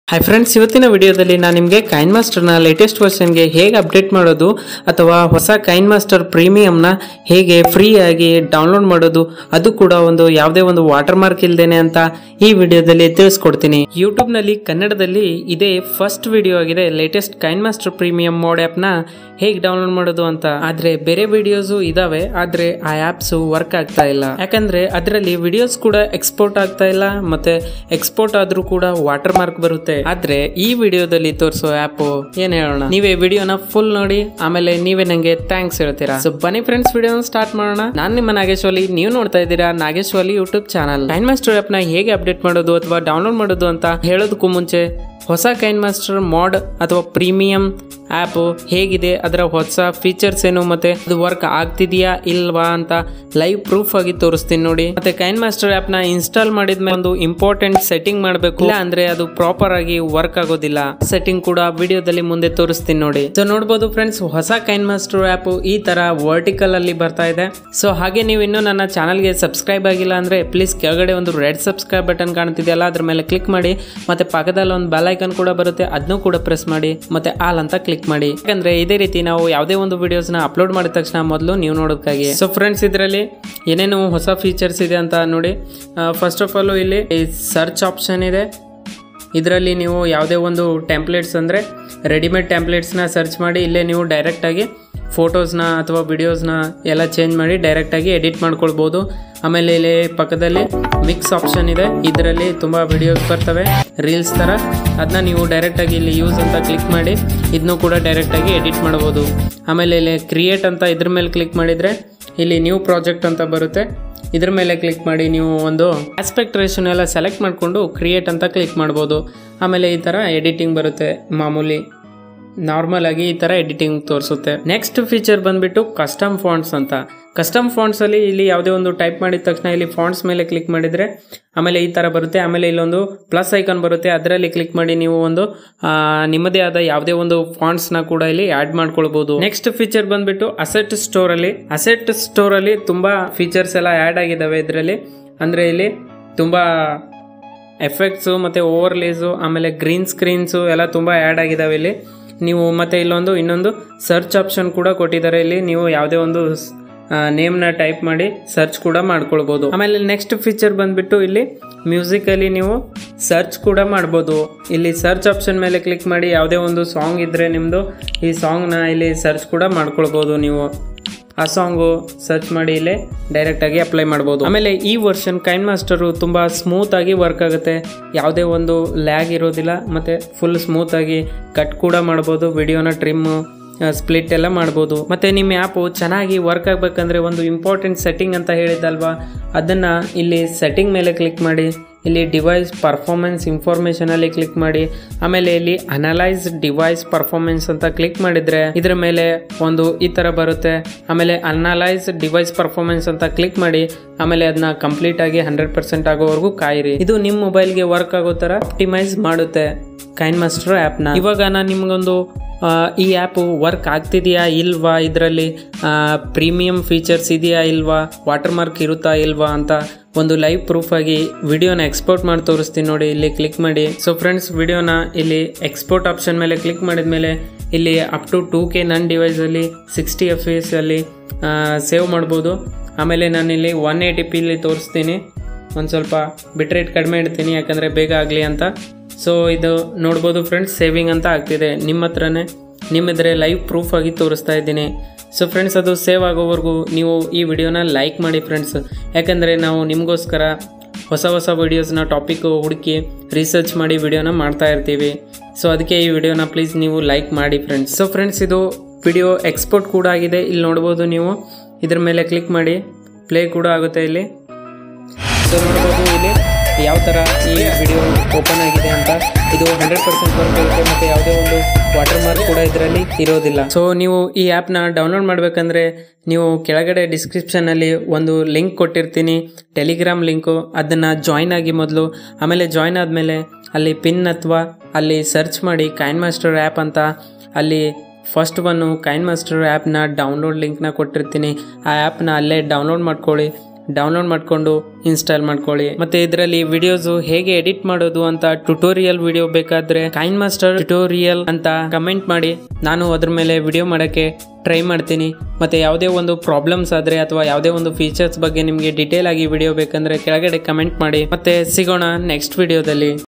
hi friends ಇವತ್ತಿನ ವಿಡಿಯೋದಲ್ಲಿ ನಾನು ನಿಮಗೆ ಕೈನ್ ಮಾಸ್ಟರ್ನ ಲೇಟೆಸ್ಟ್ ವರ್ಷನ್ಗೆ ಹೇಗೆ ಅಪ್ಡೇಟ್ ಮಾಡೋದು ಅಥವಾ ಹೊಸ ಕೈನ್ ಮಾಸ್ಟರ್ ಪ್ರೀಮಿಯಂನ ಹೇಗೆ ಫ್ರೀ ಆಗಿ ಡೌನ್ಲೋಡ್ ಮಾಡೋದು ಅದು ಕೂಡ ಒಂದು ಯಾವುದೇ ಒಂದು ವಾಟರ್ ಮಾರ್ಕ್ ಇಲ್ದೇನೆ ಅಂತ ಈ ವಿಡಿಯೋದಲ್ಲಿ ತಿಳಿಸ್ಕೊಡ್ತೀನಿ ಯೂಟ್ಯೂಬ್ನಲ್ಲಿ ಕನ್ನಡದಲ್ಲಿ ಇದೇ ಫಸ್ಟ್ ವಿಡಿಯೋ ಆಗಿದೆ latest KineMaster premium mod ಆ್ಯಪ್ನ ಹೇಗೆ ಡೌನ್ಲೋಡ್ ಮಾಡೋದು ಅಂತ ಆದ್ರೆ ಬೇರೆ ವಿಡಿಯೋಸು ಇದಾವೆ ಆದ್ರೆ ಆ ಆ್ಯಪ್ಸ್ ವರ್ಕ್ ಆಗ್ತಾ ಇಲ್ಲ ಯಾಕಂದ್ರೆ ಅದರಲ್ಲಿ ವಿಡಿಯೋಸ್ ಕೂಡ ಎಕ್ಸ್ಪೋರ್ಟ್ ಆಗ್ತಾ ಇಲ್ಲ ಮತ್ತೆ ಎಕ್ಸ್ಪೋರ್ಟ್ ಆದ್ರೂ ಕೂಡ ವಾಟರ್ ಮಾರ್ಕ್ ಬರುತ್ತೆ ಆದ್ರೆ ಈ ವಿಡಿಯೋದಲ್ಲಿ ತೋರಿಸೋ ಆ್ಯಪ್ ಏನ್ ಹೇಳೋಣ ನೀವೇ ವಿಡಿಯೋನ ಫುಲ್ ನೋಡಿ ಆಮೇಲೆ ನೀವೇ ನಂಗೆ ಥ್ಯಾಂಕ್ಸ್ ಹೇಳ್ತೀರಾ ಸೊ ಬನ್ನಿ ಫ್ರೆಂಡ್ಸ್ ವಿಡಿಯೋನ ಸ್ಟಾರ್ಟ್ ಮಾಡೋಣ ನಾನು ನಿಮ್ಮ ನಾಗೇಶ್ ವಾಲಿ ನೀವು ನೋಡ್ತಾ ಇದ್ದೀರಾ Nagesh Vali YouTube channel KineMaster app ನ ಹೇಗೆ ಅಪ್ಡೇಟ್ ಮಾಡೋದು ಅಥವಾ ಡೌನ್ಲೋಡ್ ಮಾಡೋದು ಅಂತ ಹೇಳೋದಕ್ಕೂ ಮುಂಚೆ ಹೊಸ ಕೈನ್ ಮಾಸ್ಟರ್ ಮಾಡ್ ಅಥವಾ ಪ್ರೀಮಿಯಂ ಆ್ಯಪ್ ಹೇಗಿದೆ ಅದರ ಹೊಸ ಫೀಚರ್ಸ್ ಏನು ಮತ್ತೆ ಅದು ವರ್ಕ್ ಆಗ್ತಿದೆಯಾ ಇಲ್ವಾ ಅಂತ ಲೈವ್ ಪ್ರೂಫ್ ಆಗಿ ತೋರಿಸ್ತೀನಿ ನೋಡಿ ಮತ್ತೆ ಕೈನ್ ಮಾಸ್ಟರ್ ಆ್ಯಪ್ ನ ಇನ್ಸ್ಟಾಲ್ ಮಾಡಿದ್ಮೇಲೆ ಒಂದು ಇಂಪಾರ್ಟೆಂಟ್ ಸೆಟ್ಟಿಂಗ್ ಮಾಡಬೇಕು ಇಲ್ಲ ಅಂದ್ರೆ ಅದು ಪ್ರಾಪರ್ ಆಗಿ ವರ್ಕ್ ಆಗೋದಿಲ್ಲ ಸೆಟ್ಟಿಂಗ್ ಕೂಡ ವಿಡಿಯೋದಲ್ಲಿ ಮುಂದೆ ತೋರಿಸ್ತೀನಿ ನೋಡಿ ಸೊ ನೋಡ್ಬೋದು ಫ್ರೆಂಡ್ಸ್ ಹೊಸ ಕೈನ್ ಮಾಸ್ಟರ್ ಆ್ಯಪ್ ಈ ತರ ವರ್ಟಿಕಲ್ ಅಲ್ಲಿ ಬರ್ತಾ ಇದೆ ಸೊ ಹಾಗೆ ನೀವು ಇನ್ನೂ ನನ್ನ ಚಾನಲ್ಗೆ ಸಬ್ಸ್ಕ್ರೈಬ್ ಆಗಿಲ್ಲ ಅಂದ್ರೆ ಪ್ಲೀಸ್ ಕೆಳಗಡೆ ಒಂದು ರೆಡ್ ಸಬ್ಸ್ಕ್ರೈಬ್ ಬಟನ್ ಕಾಣ್ತಿದೆಯಲ್ಲ ಅದ್ರ ಮೇಲೆ ಕ್ಲಿಕ್ ಮಾಡಿ ಮತ್ತೆ ಪಕ್ಕದಲ್ಲಿ ಒಂದು ಬೆಲ್ ಐಕನ್ ಕೂಡ ಬರುತ್ತೆ ಅದನ್ನು ಕೂಡ ಪ್ರೆಸ್ ಮಾಡಿ ಮತ್ತೆ ಆಲ್ ಅಂತ ಕ್ಲಿಕ್ ಮಾಡಿ ಯಾಕಂದ್ರೆ ಇದೇ ರೀತಿ ನಾವು ಯಾವುದೇ ಒಂದು ವಿಡಿಯೋಸ್ ನ ಅಪ್ಲೋಡ್ ಮಾಡಿದ ತಕ್ಷಣ ಮೊದಲು ನೀವು ನೋಡೋದಕ್ಕಾಗಿ ಸೊ ಫ್ರೆಂಡ್ಸ್ ಇದರಲ್ಲಿ ಏನೇನು ಹೊಸ ಫೀಚರ್ಸ್ ಇದೆ ಅಂತ ನೋಡಿ ಫಸ್ಟ್ ಆಫ್ ಆಲ್ ಇಲ್ಲಿ ಸರ್ಚ್ ಆಪ್ಷನ್ ಇದೆ ಇದರಲ್ಲಿ ನೀವು ಯಾವುದೇ ಒಂದು ಟೆಂಪ್ಲೇಟ್ಸ್ ಅಂದರೆ ರೆಡಿಮೇಡ್ ಟೆಂಪ್ಲೇಟ್ಸ್ನ ಸರ್ಚ್ ಮಾಡಿ ಇಲ್ಲೇ ನೀವು ಡೈರೆಕ್ಟಾಗಿ ಫೋಟೋಸ್ನ ಅಥವಾ ವಿಡಿಯೋಸ್ನ ಎಲ್ಲ ಚೇಂಜ್ ಮಾಡಿ ಡೈರೆಕ್ಟಾಗಿ ಎಡಿಟ್ ಮಾಡ್ಕೊಳ್ಬೋದು ಆಮೇಲೆ ಇಲ್ಲಿ ಪಕ್ಕದಲ್ಲಿ ಮಿಕ್ಸ್ ಆಪ್ಷನ್ ಇದೆ ಇದರಲ್ಲಿ ತುಂಬ ವಿಡಿಯೋಸ್ ಬರ್ತವೆ ರೀಲ್ಸ್ ಥರ ಅದನ್ನ ನೀವು ಡೈರೆಕ್ಟಾಗಿ ಇಲ್ಲಿ ಯೂಸ್ ಅಂತ ಕ್ಲಿಕ್ ಮಾಡಿ ಇದನ್ನು ಕೂಡ ಡೈರೆಕ್ಟಾಗಿ ಎಡಿಟ್ ಮಾಡ್ಬೋದು ಆಮೇಲೆ ಇಲ್ಲಿ ಕ್ರಿಯೇಟ್ ಅಂತ ಇದ್ರ ಮೇಲೆ ಕ್ಲಿಕ್ ಮಾಡಿದರೆ ಇಲ್ಲಿ ನ್ಯೂ ಪ್ರಾಜೆಕ್ಟ್ ಅಂತ ಬರುತ್ತೆ ಇದ್ರ ಮೇಲೆ ಕ್ಲಿಕ್ ಮಾಡಿ ನೀವು ಒಂದು ಆಸ್ಪೆಕ್ಟ್ ರೇಷನ್ ಎಲ್ಲ ಸೆಲೆಕ್ಟ್ ಮಾಡಿಕೊಂಡು ಕ್ರಿಯೇಟ್ ಅಂತ ಕ್ಲಿಕ್ ಮಾಡ್ಬೋದು ಆಮೇಲೆ ಈ ಥರ ಎಡಿಟಿಂಗ್ ಬರುತ್ತೆ ಮಾಮೂಲಿ ನಾರ್ಮಲ್ ಆಗಿ ಈ ಥರ ಎಡಿಟಿಂಗ್ ತೋರಿಸುತ್ತೆ ನೆಕ್ಸ್ಟ್ ಫೀಚರ್ ಬಂದ್ಬಿಟ್ಟು ಕಸ್ಟಮ್ ಫಾಂಟ್ಸ್ ಅಂತ ಕಸ್ಟಮ್ ಫಾಂಟ್ಸ್ ಅಲ್ಲಿ ಇಲ್ಲಿ ಯಾವುದೇ ಒಂದು ಟೈಪ್ ಮಾಡಿದ ತಕ್ಷಣ ಇಲ್ಲಿ ಫಾಂಟ್ಸ್ ಮೇಲೆ ಕ್ಲಿಕ್ ಮಾಡಿದ್ರೆ ಆಮೇಲೆ ಈ ತರ ಬರುತ್ತೆ ಆಮೇಲೆ ಇಲ್ಲೊಂದು ಪ್ಲಸ್ ಐಕಾನ್ ಬರುತ್ತೆ ಅದರಲ್ಲಿ ಕ್ಲಿಕ್ ಮಾಡಿ ನೀವು ಒಂದು ಆ, ನಿಮ್ಮದೇ ಆದ ಯಾವುದೇ ಒಂದು ಫಾಂಟ್ಸ್ ನ ಕೂಡ ಇಲ್ಲಿ ಆಡ್ ಮಾಡ್ಕೊಳ್ಬಹುದು ನೆಕ್ಸ್ಟ್ ಫೀಚರ್ ಬಂದ್ಬಿಟ್ಟು ಅಸೆಟ್ ಸ್ಟೋರ್ ಅಲ್ಲಿ ಅಸೆಟ್ ಸ್ಟೋರ್ ಅಲ್ಲಿ ತುಂಬಾ ಫೀಚರ್ಸ್ ಎಲ್ಲ ಆಡ್ ಆಗಿದಾವೆ ಇದರಲ್ಲಿ ಅಂದ್ರೆ ಇಲ್ಲಿ ತುಂಬಾ ಎಫೆಕ್ಟ್ಸು ಮತ್ತು ಓವರ್ಲೇಸು ಆಮೇಲೆ ಗ್ರೀನ್ ಸ್ಕ್ರೀನ್ಸು ಎಲ್ಲ ತುಂಬ ಆ್ಯಡ್ ಆಗಿದಾವೆ ಇಲ್ಲಿ ನೀವು ಮತ್ತು ಇಲ್ಲೊಂದು ಇನ್ನೊಂದು ಸರ್ಚ್ ಆಪ್ಷನ್ ಕೂಡ ಕೊಟ್ಟಿದ್ದಾರೆ ಇಲ್ಲಿ ನೀವು ಯಾವುದೇ ಒಂದು ನೇಮ್ನ ಟೈಪ್ ಮಾಡಿ ಸರ್ಚ್ ಕೂಡ ಮಾಡ್ಕೊಳ್ಬೋದು ಆಮೇಲೆ ನೆಕ್ಸ್ಟ್ ಫೀಚರ್ ಬಂದ್ಬಿಟ್ಟು ಇಲ್ಲಿ ಮ್ಯೂಸಿಕಲ್ಲಿ ನೀವು ಸರ್ಚ್ ಕೂಡ ಮಾಡ್ಬೋದು ಇಲ್ಲಿ ಸರ್ಚ್ ಆಪ್ಷನ್ ಮೇಲೆ ಕ್ಲಿಕ್ ಮಾಡಿ ಯಾವುದೇ ಒಂದು ಸಾಂಗ್ ಇದ್ದರೆ ನಿಮ್ಮದು ಈ ಸಾಂಗ್ನ ಇಲ್ಲಿ ಸರ್ಚ್ ಕೂಡ ಮಾಡ್ಕೊಳ್ಬೋದು ನೀವು ಆ ಸಾಂಗು ಸರ್ಚ್ ಮಾಡಿ ಇಲ್ಲೇ ಡೈರೆಕ್ಟ್ ಆಗಿ ಅಪ್ಲೈ ಮಾಡ್ಬೋದು ಆಮೇಲೆ ಈ ವರ್ಷನ್ ಕೈನ್ ಮಾಸ್ಟರು ತುಂಬಾ ಸ್ಮೂತ್ ಆಗಿ ವರ್ಕ್ ಆಗುತ್ತೆ ಯಾವುದೇ ಒಂದು ಲ್ಯಾಗ್ ಇರೋದಿಲ್ಲ ಮತ್ತೆ ಫುಲ್ ಸ್ಮೂತ್ ಆಗಿ ಕಟ್ ಕೂಡ ಮಾಡ್ಬೋದು ವಿಡಿಯೋನ ಟ್ರಿಮ್ ಸ್ಪ್ಲಿಟ್ ಎಲ್ಲ ಮಾಡ್ಬೋದು ಮತ್ತೆ ನಿಮ್ಮ ಆ್ಯಪು ಚೆನ್ನಾಗಿ ವರ್ಕ್ ಆಗಬೇಕಂದ್ರೆ ಒಂದು ಇಂಪಾರ್ಟೆಂಟ್ ಸೆಟ್ಟಿಂಗ್ ಅಂತ ಹೇಳಿದ್ದಲ್ವಾ ಅದನ್ನ ಇಲ್ಲಿ ಸೆಟ್ಟಿಂಗ್ ಮೇಲೆ ಕ್ಲಿಕ್ ಮಾಡಿ ಇಲ್ಲಿ ಡಿವೈಸ್ ಪರ್ಫಾರ್ಮೆನ್ಸ್ ಇನ್ಫಾರ್ಮೇಷನ್ ಅಲ್ಲಿ ಕ್ಲಿಕ್ ಮಾಡಿ ಆಮೇಲೆ ಇಲ್ಲಿ ಅನಲೈಸ್ ಡಿವೈಸ್ ಪರ್ಫಾರ್ಮೆನ್ಸ್ ಅಂತ ಕ್ಲಿಕ್ ಮಾಡಿದ್ರೆ ಇದ್ರ ಮೇಲೆ ಒಂದು ಈ ತರ ಬರುತ್ತೆ ಆಮೇಲೆ ಅನಲೈಸ್ ಡಿವೈಸ್ ಪರ್ಫಾರ್ಮೆನ್ಸ್ ಅಂತ ಕ್ಲಿಕ್ ಮಾಡಿ ಆಮೇಲೆ ಅದನ್ನ ಕಂಪ್ಲೀಟ್ ಆಗಿ ಹಂಡ್ರೆಡ್ ಪರ್ಸೆಂಟ್ ಆಗೋವರೆಗೂ ಕಾಯಿರಿ ಇದು ನಿಮ್ಮ ಮೊಬೈಲ್ಗೆ ವರ್ಕ್ ಆಗೋ ತರ ಆಪ್ಟಿಮೈಸ್ ಮಾಡುತ್ತೆ ಕೈನ್ ಮಾಸ್ಟರ್ ಆ್ಯಪ್ನ ಇವಾಗ ನಾನು ನಿಮ್ಗೊಂದು ಆ, ಈ ಆ್ಯಪು ವರ್ಕ್ ಆಗ್ತಿದೆಯಾ ಇಲ್ವಾ ಇದರಲ್ಲಿ ಪ್ರೀಮಿಯಂ ಫೀಚರ್ಸ್ ಇದೆಯಾ ಇಲ್ವಾ ವಾಟರ್ ಮಾರ್ಕ್ ಇರುತ್ತಾ ಇಲ್ವಾ ಅಂತ ಒಂದು ಲೈವ್ ಪ್ರೂಫ್ ಆಗಿ ವಿಡಿಯೋನ ಎಕ್ಸ್ಪೋರ್ಟ್ ಮಾಡಿ ತೋರಿಸ್ತೀನಿ ನೋಡಿ ಇಲ್ಲಿ ಕ್ಲಿಕ್ ಮಾಡಿ ಸೊ ಫ್ರೆಂಡ್ಸ್ ವಿಡಿಯೋನ ಇಲ್ಲಿ ಎಕ್ಸ್ಪೋರ್ಟ್ ಆಪ್ಷನ್ ಮೇಲೆ ಕ್ಲಿಕ್ ಮಾಡಿದ ಮೇಲೆ ಇಲ್ಲಿ ಅಪ್ ಟು ಟೂ ಕೆ ನನ್ನ ಡಿವೈಸಲ್ಲಿ ಸಿಕ್ಸ್ಟಿ ಎಫ್ ಎಸ್ ಅಲ್ಲಿ ಸೇವ್ ಮಾಡ್ಬೋದು ಆಮೇಲೆ ನಾನಿಲ್ಲಿ ಒನ್ ಏಯ್ಟಿ ಪಿಲಿ ತೋರಿಸ್ತೀನಿ ಒಂದು ಸ್ವಲ್ಪ ಬಿಟ್ರೇಟ್ ಕಡಿಮೆ ಇಡ್ತೀನಿ ಯಾಕಂದರೆ ಬೇಗ ಆಗಲಿ ಅಂತ ಸೊ ಇದು ನೋಡ್ಬೋದು ಫ್ರೆಂಡ್ಸ್ ಸೇವಿಂಗ್ ಅಂತ ಆಗ್ತಿದೆ ನಿಮ್ಮ ಹತ್ರನೇ ನಿಮ್ಮಿದ್ರೆ ಲೈವ್ ಪ್ರೂಫ್ ಆಗಿ ತೋರಿಸ್ತಾ ಇದ್ದೀನಿ ಸೊ ಫ್ರೆಂಡ್ಸ್ ಅದು ಸೇವ್ ಆಗೋವರೆಗೂ ನೀವು ಈ ವಿಡಿಯೋನ ಲೈಕ್ ಮಾಡಿ ಫ್ರೆಂಡ್ಸ್ ಯಾಕಂದರೆ ನಾವು ನಿಮಗೋಸ್ಕರ ಹೊಸ ಹೊಸ ವಿಡಿಯೋಸ್ನ ಟಾಪಿಕ್ ಹುಡುಕಿ ರಿಸರ್ಚ್ ಮಾಡಿ ವಿಡಿಯೋನ ಮಾಡ್ತಾ ಇರ್ತೀವಿ ಸೊ ಅದಕ್ಕೆ ಈ ವಿಡಿಯೋನ ಪ್ಲೀಸ್ ನೀವು ಲೈಕ್ ಮಾಡಿ ಫ್ರೆಂಡ್ಸ್ ಸೊ ಫ್ರೆಂಡ್ಸ್ ಇದು ವಿಡಿಯೋ ಎಕ್ಸ್ಪೋರ್ಟ್ ಕೂಡ ಆಗಿದೆ ಇಲ್ಲಿ ನೋಡ್ಬೋದು ನೀವು ಇದ್ರ ಮೇಲೆ ಕ್ಲಿಕ್ ಮಾಡಿ ಪ್ಲೇ ಕೂಡ ಆಗುತ್ತೆ ಇಲ್ಲಿ ಸೊ ನೋಡ್ಬೋದು ಇಲ್ಲಿ ಯಾವ ಥರ ಈ ವಿಡಿಯೋ ಓಪನ್ ಆಗಿದೆ ಅಂತ ಇದು ಹಂಡ್ರೆಡ್ ಪರ್ಸೆಂಟ್ ವರ್ಕ್ ಆಗುತ್ತೆ ಮತ್ತು ಯಾವುದೇ ಒಂದು ವಾಟರ್ ಮಾರ್ಕ್ ಕೂಡ ಇದರಲ್ಲಿ ಇರೋದಿಲ್ಲ ಸೊ ನೀವು ಈ ಆ್ಯಪ್ನ ಡೌನ್ಲೋಡ್ ಮಾಡಬೇಕಂದ್ರೆ ನೀವು ಕೆಳಗಡೆ ಡಿಸ್ಕ್ರಿಪ್ಷನಲ್ಲಿ ಒಂದು ಲಿಂಕ್ ಕೊಟ್ಟಿರ್ತೀನಿ ಟೆಲಿಗ್ರಾಮ್ ಲಿಂಕು ಅದನ್ನು ಜಾಯ್ನ್ ಆಗಿ ಮೊದಲು ಆಮೇಲೆ ಜಾಯ್ನ್ ಆದಮೇಲೆ ಅಲ್ಲಿ ಪಿನ್ ಅಥವಾ ಅಲ್ಲಿ ಸರ್ಚ್ ಮಾಡಿ ಕೈನ್ ಮಾಸ್ಟರ್ ಆ್ಯಪ್ ಅಂತ ಅಲ್ಲಿ ಫಸ್ಟ್ ಒನ್ನು ಕೈನ್ ಮಾಸ್ಟರ್ ಆ್ಯಪ್ನ ಡೌನ್ಲೋಡ್ ಲಿಂಕ್ನ ಕೊಟ್ಟಿರ್ತೀನಿ ಆ ಆ್ಯಪ್ನ ಅಲ್ಲೇ ಡೌನ್ಲೋಡ್ ಮಾಡ್ಕೊಳ್ಳಿ ಡೌನ್ಲೋಡ್ ಮಾಡ್ಕೊಂಡು ಇನ್ಸ್ಟಾಲ್ ಮಾಡ್ಕೊಳ್ಳಿ ಮತ್ತೆ ಇದರಲ್ಲಿ ವಿಡಿಯೋಸ್ ಹೇಗೆ ಎಡಿಟ್ ಮಾಡೋದು ಅಂತ ಟ್ಯುಟೋರಿಯಲ್ ವಿಡಿಯೋ ಬೇಕಾದ್ರೆ ಕೈನ್ ಮಾಸ್ಟರ್ ಟ್ಯುಟೋರಿಯಲ್ ಅಂತ ಕಮೆಂಟ್ ಮಾಡಿ ನಾನು ಅದ್ರ ಮೇಲೆ ವಿಡಿಯೋ ಮಾಡೋಕ್ಕೆ ಟ್ರೈ ಮಾಡ್ತೀನಿ ಮತ್ತೆ ಯಾವುದೇ ಒಂದು ಪ್ರಾಬ್ಲಮ್ಸ್ ಆದ್ರೆ ಅಥವಾ ಯಾವುದೇ ಒಂದು ಫೀಚರ್ಸ್ ಬಗ್ಗೆ ನಿಮಗೆ ಡಿಟೇಲ್ ಆಗಿ ವಿಡಿಯೋ ಬೇಕಂದ್ರೆ ಕೆಳಗಡೆ ಕಮೆಂಟ್ ಮಾಡಿ ಮತ್ತೆ ಸಿಗೋಣ ನೆಕ್ಸ್ಟ್ ವಿಡಿಯೋದಲ್ಲಿ